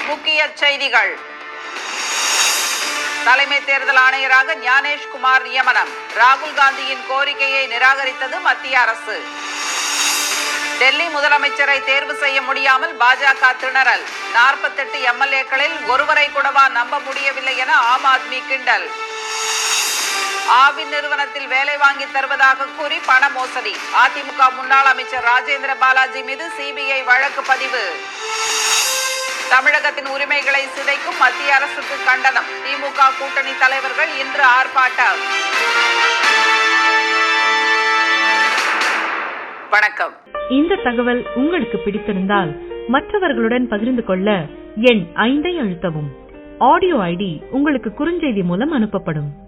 முக்கிய செய்திகள் தலைமை தேர்தல் ஆணையராக ஞானேஷ்குமார் நியமனம் ராகுல் காந்தியின் கோரிக்கையை நிராகரித்தது மத்திய அரசு டெல்லி முதலமைச்சரை தேர்வு செய்ய முடியாமல் பாஜக திணறல் நாற்பத்தெட்டு எம்எல்ஏக்களில் ஒருவரை கூடவா நம்ப முடியவில்லை என ஆம் ஆத்மி கிண்டல் ஆவின் நிறுவனத்தில் வேலை வாங்கி தருவதாக கூறி பண மோசடி அதிமுக முன்னாள் அமைச்சர் ராஜேந்திர பாலாஜி மீது சிபிஐ வழக்கு பதிவு தமிழகத்தின் உரிமைகளை சிதைக்கும் மத்திய அரசுக்கு கண்டனம் திமுக கூட்டணி தலைவர்கள் இன்று ஆர்ப்பாட்டம் வணக்கம் இந்த தகவல் உங்களுக்கு பிடித்திருந்தால் மற்றவர்களுடன் பகிர்ந்து கொள்ள எண் ஐந்தை அழுத்தவும் ஆடியோ ஐடி உங்களுக்கு குறுஞ்செய்தி மூலம் அனுப்பப்படும்